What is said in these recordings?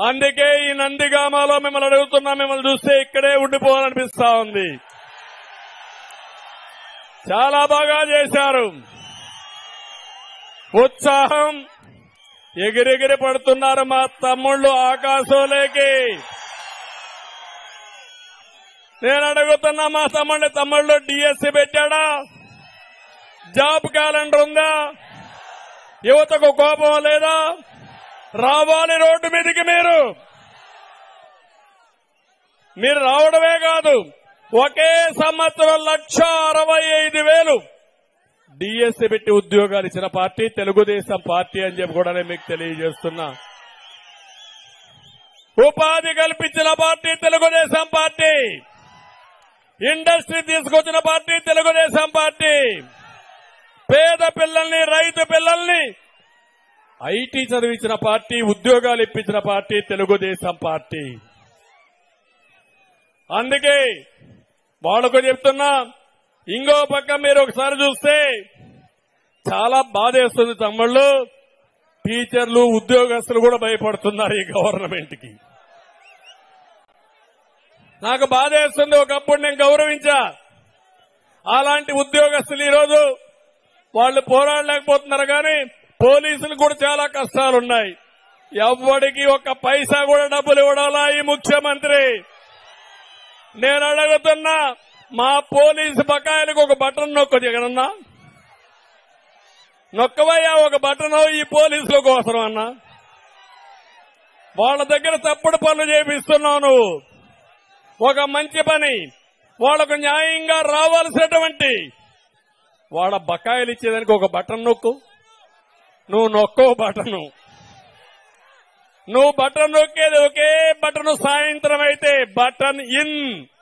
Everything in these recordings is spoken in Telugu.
అందుకే ఈ నందిగామాలో మిమ్మల్ని అడుగుతున్నా మిమ్మల్ని చూస్తే ఇక్కడే ఉండిపోవాలనిపిస్తా ఉంది చాలా బాగా చేశారు ఉత్సాహం ఎగిరెగిరి పడుతున్నారు మా తమ్ముళ్ళు ఆకాశంలోకి నేను అడుగుతున్నా మా తమ్ముళ్ళు తమ్ముళ్ళు డిఎస్సి పెట్టాడా జాబ్ క్యాలెండర్ ఉందా యువతకు కోపం లేదా రావాలి రోడ్డు మీదకి మీరు మీరు రావడమే కాదు ఒకే సంవత్సరం లక్ష అరవై ఐదు వేలు డిఎస్సి పెట్టి ఉద్యోగాలు ఇచ్చిన పార్టీ తెలుగుదేశం పార్టీ అని చెప్పి కూడా నేను మీకు తెలియజేస్తున్నా ఉపాధి కల్పించిన పార్టీ తెలుగుదేశం పార్టీ ఇండస్ట్రీ తీసుకొచ్చిన పార్టీ తెలుగుదేశం పార్టీ పేద పిల్లల్ని రైతు పిల్లల్ని ఐటీ చదివించిన పార్టీ ఉద్యోగాలు ఇప్పించిన పార్టీ తెలుగుదేశం పార్టీ అందుకే వాళ్ళకు చెప్తున్నా ఇంకో పక్క మీరు ఒకసారి చూస్తే చాలా బాధేస్తుంది తమ్ముళ్ళు టీచర్లు ఉద్యోగస్తులు కూడా భయపడుతున్నారు ఈ గవర్నమెంట్ కి నాకు బాధేస్తుంది ఒకప్పుడు నేను గౌరవించా అలాంటి ఉద్యోగస్తులు ఈరోజు వాళ్ళు పోరాడలేకపోతున్నారు కానీ పోలీసులు కూడా చాలా కష్టాలున్నాయి ఎవ్వడికి ఒక్క పైసా కూడా డబ్బులు ఇవ్వడాలా ఈ ముఖ్యమంత్రి నేను అడుగుతున్నా మా పోలీసు బకాయిలకు ఒక బటన్ నొక్కు జగనన్నా నొక్కవయ్యా ఒక బటన్ ఈ పోలీసుల కోసం అన్నా వాళ్ళ దగ్గర తప్పుడు పనులు చేపిస్తున్నావు నువ్వు ఒక మంచి పని వాళ్లకు న్యాయంగా రావాల్సినటువంటి వాళ్ళ బకాయిలు ఇచ్చేదానికి ఒక బటన్ నొక్కు నువ్వు నొక్కవు బటను నువ్వు బటన్ నొక్కేది ఒకే బటన్ సాయంత్రం అయితే బటన్ ఇన్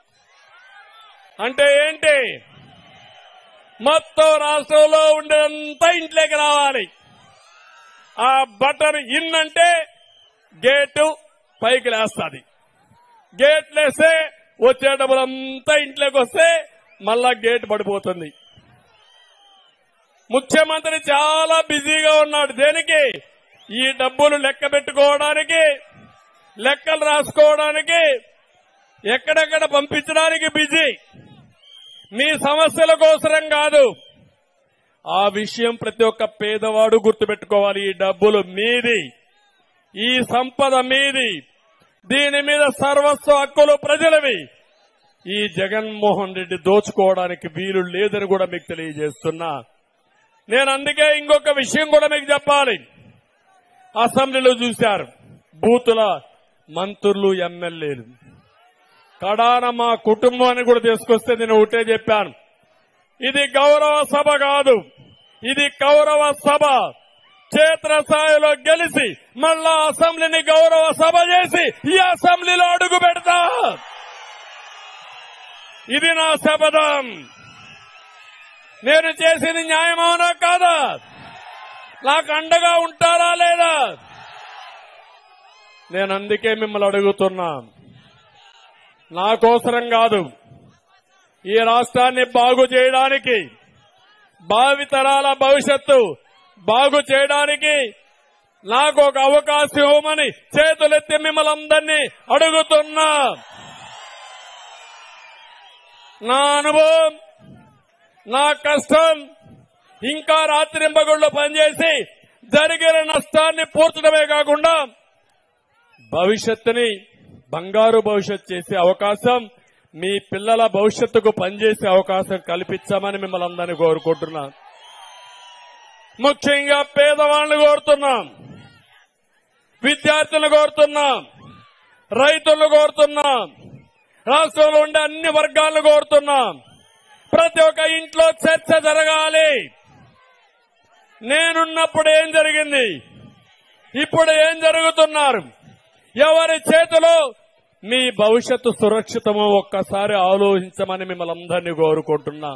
అంటే ఏంటి మొత్తం రాష్ట్రంలో ఉండేదంతా ఇంట్లోకి రావాలి ఆ బటన్ ఇన్ అంటే గేటు పైకి లేస్తుంది గేట్ లేస్తే వచ్చే డబ్బులంతా ఇంట్లోకి వస్తే మళ్ళా గేట్ పడిపోతుంది ముఖ్యమంత్రి చాలా బిజీగా ఉన్నాడు దేనికి ఈ డబ్బులు లెక్క పెట్టుకోవడానికి లెక్కలు రాసుకోవడానికి ఎక్కడెక్కడ పంపించడానికి బిజీ మీ సమస్యల కోసరం కాదు ఆ విషయం ప్రతి ఒక్క పేదవాడు గుర్తుపెట్టుకోవాలి ఈ డబ్బులు మీది ఈ సంపద మీది దీని మీద సర్వస్వ హక్కులు ప్రజలవి ఈ జగన్మోహన్ రెడ్డి దోచుకోవడానికి వీలు లేదని కూడా మీకు తెలియజేస్తున్నా నేను అందుకే ఇంకొక విషయం కూడా మీకు చెప్పాలి అసెంబ్లీలో చూశారు బూతుల మంత్రులు ఎమ్మెల్యేలు కడాన మా కుటుంబాన్ని కూడా తీసుకొస్తే నేను ఒకటే చెప్పాను ఇది గౌరవ సభ కాదు ఇది కౌరవ సభ క్షేత్రస్థాయిలో గెలిచి మళ్ళా అసెంబ్లీని గౌరవ సభ చేసి ఈ అసెంబ్లీలో అడుగు పెడతా ఇది నా శపథం నేను చేసింది న్యాయమవునా కాదా నాకు అండగా ఉంటారా లేదా నేను అందుకే మిమ్మల్ని అడుగుతున్నా నా కోసరం కాదు ఈ రాష్ట్రాన్ని బాగు చేయడానికి భావితరాల భవిష్యత్తు బాగు చేయడానికి నాకు ఒక అవకాశం ఇవ్వమని చేతులెత్తి మిమ్మల్ని అందరినీ అడుగుతున్నా నా అనుభవం నా కష్టం ఇంకా రాత్రింబగుళ్ళు పనిచేసి జరిగిన నష్టాన్ని పూర్చడమే కాకుండా భవిష్యత్తుని బంగారు భవిష్యత్ చేసే అవకాశం మీ పిల్లల భవిష్యత్తుకు పనిచేసే అవకాశం కల్పించామని మిమ్మల్ని అందరినీ కోరుకుంటున్నాం ముఖ్యంగా పేదవాళ్ళని కోరుతున్నాం విద్యార్థులను కోరుతున్నాం రైతులను కోరుతున్నాం రాష్ట్రంలో ఉండే అన్ని వర్గాలను కోరుతున్నాం ప్రతి ఒక్క ఇంట్లో చర్చ జరగాలి నేనున్నప్పుడు ఏం జరిగింది ఇప్పుడు ఏం జరుగుతున్నారు ఎవరి చేతిలో మీ భవిష్యత్తు సురక్షితమో ఒక్కసారి ఆలోచించమని మిమ్మల్ని అందరినీ కోరుకుంటున్నా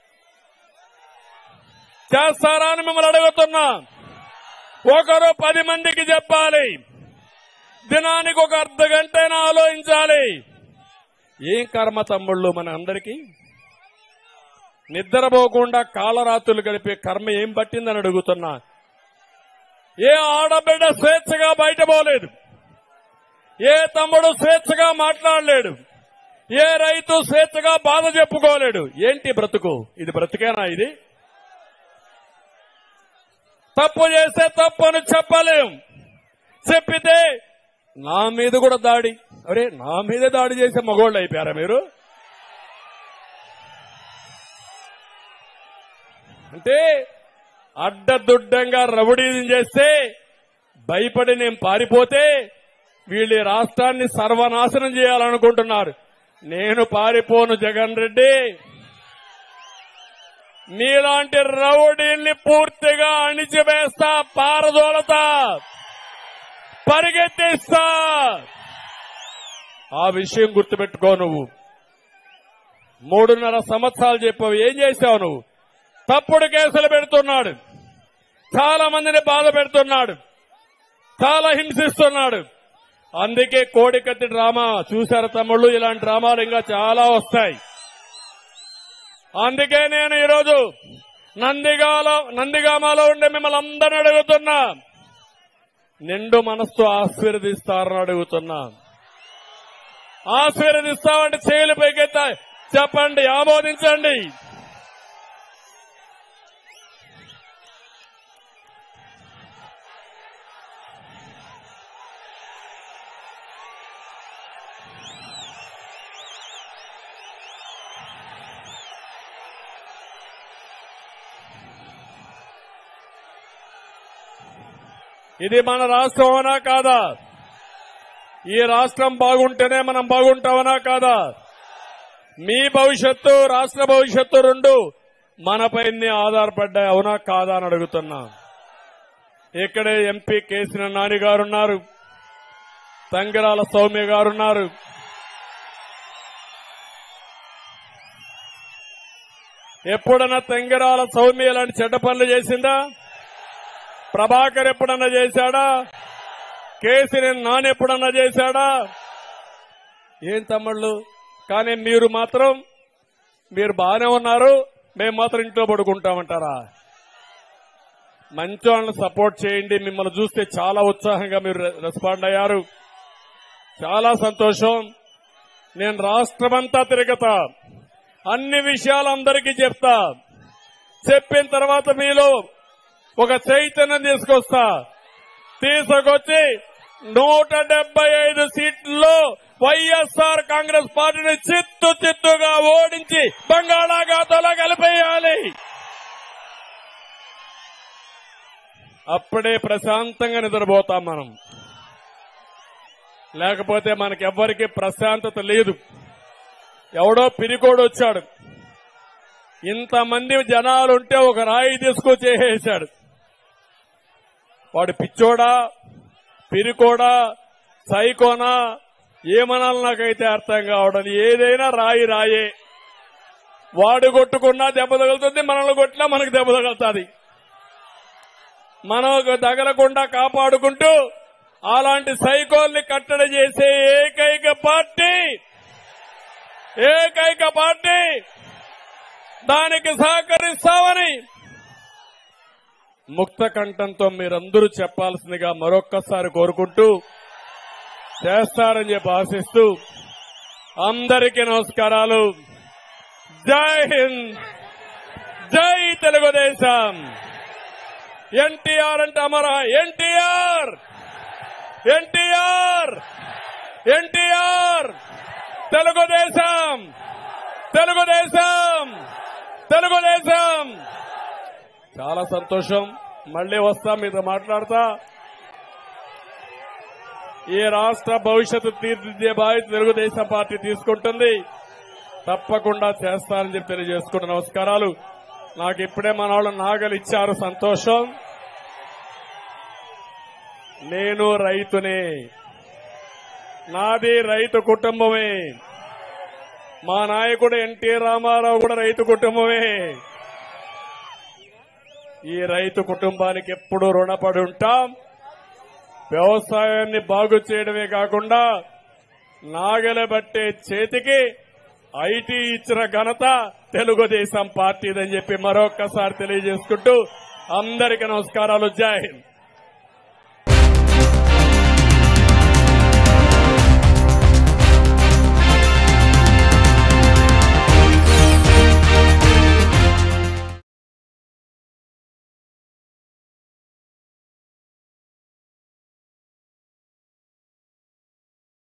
చేస్తారా అని మిమ్మల్ని అడుగుతున్నా ఒకరు పది మందికి చెప్పాలి దినానికి ఒక అర్ధ గంటైనా ఆలోచించాలి ఏం కర్మ తమ్ముళ్ళు మన అందరికీ నిద్రపోకుండా కాలరాత్రులు గడిపే కర్మ ఏం పట్టిందని అడుగుతున్నా ఏ ఆడబిడ్డ స్వేచ్ఛగా బయట పోలేదు ఏ తమ్ముడు స్వేచ్ఛగా మాట్లాడలేడు ఏ రైతు స్వేచ్ఛగా బాధ చెప్పుకోలేడు ఏంటి బ్రతుకు ఇది బ్రతికేనా ఇది తప్పు చేస్తే తప్పు అని చెప్పలేం చెప్పితే నా మీద కూడా దాడి అరే నా మీద దాడి చేసే మగోళ్ళు అయిపోయారా మీరు అంటే అడ్డదుడ్డంగా రౌడీజం చేస్తే భయపడి నేను పారిపోతే వీళ్ళు ఈ రాష్ట్రాన్ని సర్వనాశనం చేయాలనుకుంటున్నారు నేను పారిపోను జగన్ రెడ్డి నీలాంటి రౌడీల్ని పూర్తిగా అణిచివేస్తా పారదోలతా పరిగెత్తిస్తా ఆ విషయం గుర్తుపెట్టుకో నువ్వు మూడున్నర సంవత్సరాలు చెప్పావు ఏం చేశావు నువ్వు తప్పుడు కేసులు పెడుతున్నాడు చాలా మందిని బాధ పెడుతున్నాడు చాలా హింసిస్తున్నాడు అందుకే కోడికత్తి డ్రామా చూశారు తమ్ముళ్ళు ఇలాంటి డ్రామాలు ఇంకా చాలా వస్తాయి అందుకే నేను ఈరోజు నందిగాల నందిగామలో ఉండే మిమ్మల్ని అందరిని అడుగుతున్నా నిండు మనస్సు ఆశీర్వదిస్తారని అడుగుతున్నా ఆశీర్వదిస్తామంటే చేయలు పైకెత్తా చెప్పండి ఆమోదించండి ఇది మన రాష్ట్రం అవునా కాదా ఈ రాష్ట్రం బాగుంటేనే మనం బాగుంటామనా కాదా మీ భవిష్యత్తు రాష్ట్ర భవిష్యత్తు రెండు మనపైనే ఆధారపడ్డాయి అవునా కాదా అని అడుగుతున్నా ఇక్కడే ఎంపీ కేసిన నాని గారున్నారు తంగిరాల సౌమ్య గారున్నారు ఎప్పుడన్నా తంగిరాల సౌమ్య ఇలాంటి చెడ్డ పనులు చేసిందా ప్రభాకర్ ఎప్పుడన్నా చేశాడా కేసీని నాని ఎప్పుడన్నా చేశాడా ఏం తమ్ముళ్ళు కానీ మీరు మాత్రం మీరు బాగానే ఉన్నారు మేము మాత్రం ఇంట్లో పడుకుంటామంటారా మంచి వాళ్ళని సపోర్ట్ చేయండి మిమ్మల్ని చూస్తే చాలా ఉత్సాహంగా మీరు రె- రెస్పాండ్ అయ్యారు చాలా సంతోషం నేను రాష్ట్రమంతా తిరగతా అన్ని విషయాలు అందరికీ చెప్తా చెప్పిన తర్వాత మీలో ఒక చైతన్యం తీసుకొస్తా తీసుకొచ్చి నూట డెబ్బై ఐదు సీట్లలో వైఎస్ఆర్ కాంగ్రెస్ పార్టీని చిత్తు చిత్తుగా ఓడించి బంగాళాఖాతంలో కలిపేయాలి అప్పుడే ప్రశాంతంగా నిద్రపోతాం మనం లేకపోతే మనకెవ్వరికి ప్రశాంతత లేదు ఎవడో పిరికోడు వచ్చాడు ఇంతమంది జనాలుంటే ఒక రాయి తీసుకొచ్చి చేసేశాడు వాడు పిచ్చోడా పిరికోడా సైకోనా ఏమనాలి నాకైతే అర్థం కావడం ఏదైనా రాయి రాయే వాడు కొట్టుకున్నా దెబ్బ తగులుతుంది మనల్ని కొట్టినా మనకు దెబ్బ తగులుతుంది మనం తగలకుండా కాపాడుకుంటూ అలాంటి సైకోల్ని కట్టడి చేసే ఏకైక పార్టీ ఏకైక పార్టీ దానికి సహకరిస్తామని ముక్త కంఠంతో మీరందరూ చెప్పాల్సిందిగా మరొక్కసారి కోరుకుంటూ చేస్తారని చెప్పి ఆశిస్తూ అందరికీ నమస్కారాలు జై హింద్ జై తెలుగుదేశం ఎన్టీఆర్ అంటే అమర ఎన్టీఆర్ ఎన్టీఆర్ ఎన్టీఆర్ తెలుగుదేశం తెలుగుదేశం తెలుగుదేశం చాలా సంతోషం మళ్ళీ వస్తా మీతో మాట్లాడతా ఈ రాష్ట్ర భవిష్యత్తు తీర్చిదిద్దే బాధ్యత తెలుగుదేశం పార్టీ తీసుకుంటుంది తప్పకుండా చేస్తానని చెప్పి తెలియజేసుకుంటూ నమస్కారాలు నాకు ఇప్పుడే మన వాళ్ళు నాగలు ఇచ్చారు సంతోషం నేను రైతునే నాది రైతు కుటుంబమే మా నాయకుడు ఎన్టీ రామారావు కూడా రైతు కుటుంబమే ఈ రైతు కుటుంబానికి ఎప్పుడూ రుణపడి ఉంటాం వ్యవసాయాన్ని బాగు చేయడమే కాకుండా నాగలబట్టే చేతికి ఐటీ ఇచ్చిన ఘనత తెలుగుదేశం పార్టీదని చెప్పి మరొక్కసారి తెలియజేసుకుంటూ అందరికీ నమస్కారాలు జై హింద్